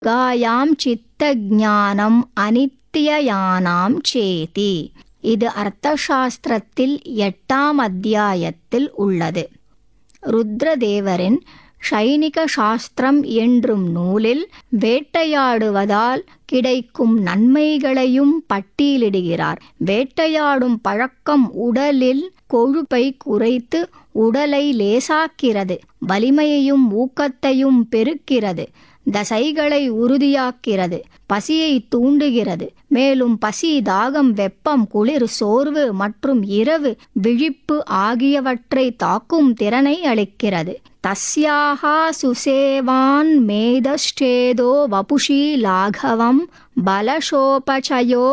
காயாம் சித்த ஞானம் அனித்தியயானாம் சேதி இது அர்த்தசாஸ்திரத்தில் எட்டாம் அத்தியாயத்தில் உள்ளது ருத்ரதேவரின் சைனிக சாஸ்திரம் என்றும் நூலில் வேட்டையாடுவதால் கிடைக்கும் நன்மைகளையும் பட்டியலிடுகிறார் வேட்டையாடும் பழக்கம் உடலில் கொழுப்பை குறைத்து உடலை லேசாக்கிறது வலிமையையும் ஊக்கத்தையும் பெருக்கிறது தசைகளை உறுதியாக்கிறது பசியை தூண்டுகிறது மேலும் பசி தாகம் வெப்பம் குளிர் சோர்வு மற்றும் இரவு விழிப்பு ஆகியவற்றை தாக்கும் திறனை அளிக்கிறது தஸ்யாக சுசேவான் மேதஸ்டேதோ வபுஷி லாகவம் பலசோபச்சயோ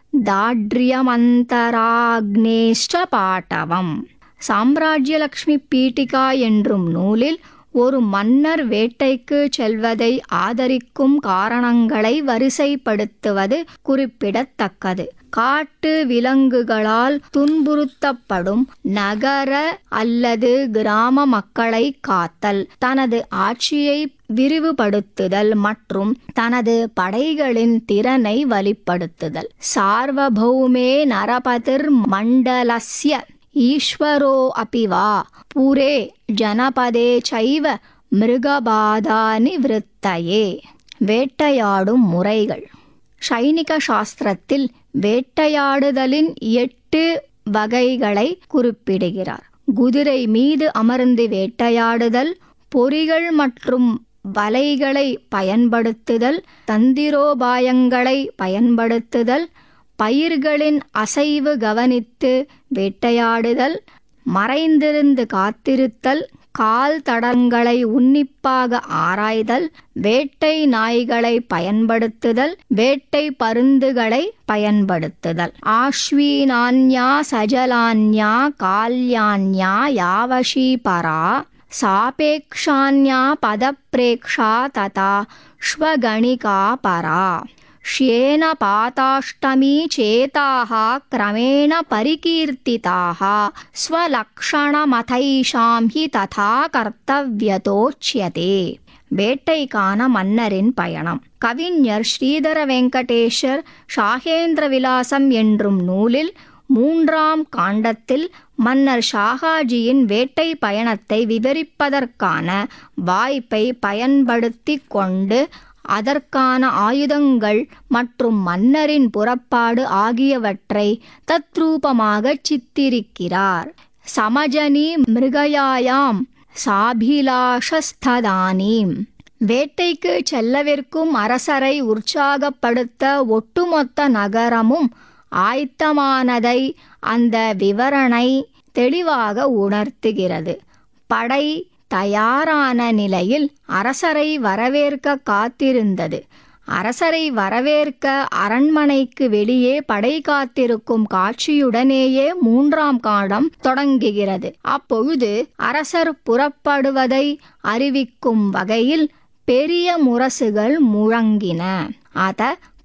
தாட்ரியமந்தராக்னேஷ்ட பாட்டவம் சாம்ராஜ்யலக்ஷ்மி பீட்டிகா என்றும் நூலில் ஒரு மன்னர் வேட்டைக்கு செல்வதை ஆதரிக்கும் காரணங்களை வரிசைப்படுத்துவது குறிப்பிடத்தக்கது காட்டு விலங்குகளால் துன்புறுத்தப்படும் நகர அல்லது கிராம மக்களை காத்தல் தனது ஆட்சியை விரிவுபடுத்துதல் மற்றும் தனது படைகளின் திறனை வலிப்படுத்துதல் சார்வபௌமே நரபதிர் மண்டலஸ்ய ஈஸ்வரோ அபி வா புரே ஜனபதே சைவ மிருகபாதானி விருத்தயே வேட்டையாடும் முறைகள் சைனிக சாஸ்திரத்தில் வேட்டையாடுதலின் எட்டு வகைகளை குறிப்பிடுகிறார் குதிரை மீது அமர்ந்து வேட்டையாடுதல் பொறிகள் மற்றும் வலைகளை பயன்படுத்துதல் தந்திரோபாயங்களை பயன்படுத்துதல் பயிர்களின் அசைவு கவனித்து வேட்டையாடுதல் மறைந்திருந்து காத்திருத்தல் கால் தடங்களை உன்னிப்பாக ஆராய்தல் வேட்டை நாய்களை பயன்படுத்துதல் வேட்டை பருந்துகளை பயன்படுத்துதல் ஆஸ்வீனான்யா சஜலான்யா கால்யான்யா யாவஷீ பரா சாபேக்ஷான்யா பதப்ரேக்ஷா ததா ஸ்வகணிகா பரா ஷ்யேன பாதாஷ்டமீ சேதாக கிரமேண பரிகீர்த்திதாக ஸ்வலக்ஷணமதைஷாம் ஹி ததா கர்த்தவியதோச்சியதே வேட்டைக்கான மன்னரின் பயணம் கவிஞர் ஸ்ரீதர வெங்கடேஷர் ஷாகேந்திர விலாசம் என்றும் நூலில் மூன்றாம் காண்டத்தில் மன்னர் ஷாகாஜியின் வேட்டை பயணத்தை விவரிப்பதற்கான வாய்ப்பை பயன்படுத்தி கொண்டு அதற்கான ஆயுதங்கள் மற்றும் மன்னரின் புறப்பாடு ஆகியவற்றை தத்ரூபமாக சித்திரிக்கிறார் சமஜனி மிருகயாயாம் சாபிலாஷஸ்ததானீம் வேட்டைக்கு செல்லவிருக்கும் அரசரை உற்சாகப்படுத்த ஒட்டுமொத்த நகரமும் ஆயத்தமானதை அந்த விவரணை தெளிவாக உணர்த்துகிறது படை தயாரான நிலையில் அரசரை வரவேற்க காத்திருந்தது அரசரை வரவேற்க அரண்மனைக்கு வெளியே படை காத்திருக்கும் காட்சியுடனேயே மூன்றாம் காலம் தொடங்குகிறது அப்பொழுது அரசர் புறப்படுவதை அறிவிக்கும் வகையில் பெரிய முரசுகள் முழங்கின அத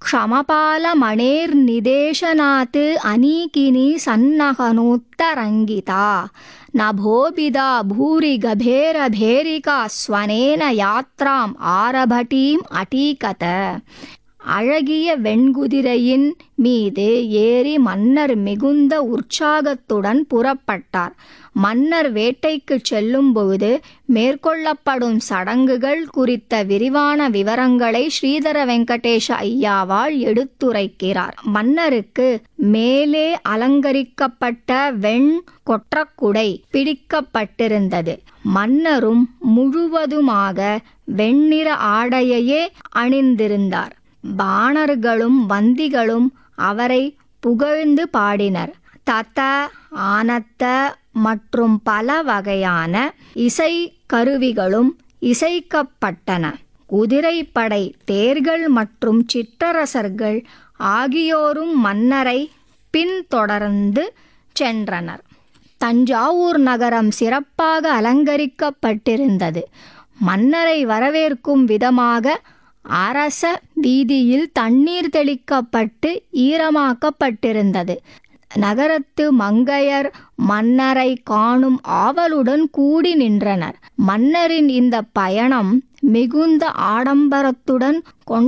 क्षमपालमणेर्निदेशनात् अनीकिनी सन्नहनोत्तरङ्गिता नभोभिदा भूरि गभेरभेरिका स्वनेन யாத்ராம் ஆரபட்டீம் அடீகத அழகிய வெண்குதிரையின் மீது ஏறி மன்னர் மிகுந்த உற்சாகத்துடன் புறப்பட்டார் மன்னர் வேட்டைக்கு செல்லும் பொழுது மேற்கொள்ளப்படும் சடங்குகள் குறித்த விரிவான விவரங்களை ஸ்ரீதர வெங்கடேஷ ஐயாவால் எடுத்துரைக்கிறார் மன்னருக்கு மேலே அலங்கரிக்கப்பட்ட வெண் கொற்றக்குடை பிடிக்கப்பட்டிருந்தது மன்னரும் முழுவதுமாக வெண்ணிற ஆடையையே அணிந்திருந்தார் பாணர்களும் வந்திகளும் அவரை புகழ்ந்து பாடினர் தத்த ஆனத்த மற்றும் பல வகையான இசை கருவிகளும் இசைக்கப்பட்டன குதிரைப்படை தேர்கள் மற்றும் சிற்றரசர்கள் ஆகியோரும் மன்னரை பின்தொடர்ந்து சென்றனர் தஞ்சாவூர் நகரம் சிறப்பாக அலங்கரிக்கப்பட்டிருந்தது மன்னரை வரவேற்கும் விதமாக அரச வீதியில் தண்ணீர் தெளிக்கப்பட்டு ஈரமாக்கப்பட்டிருந்தது நகரத்து மங்கையர் மன்னரை காணும் ஆவலுடன் கூடி நின்றனர் மன்னரின் இந்த பயணம் மிகுந்த ஆடம்பரத்துடன் கொண்டாடப்பட்டது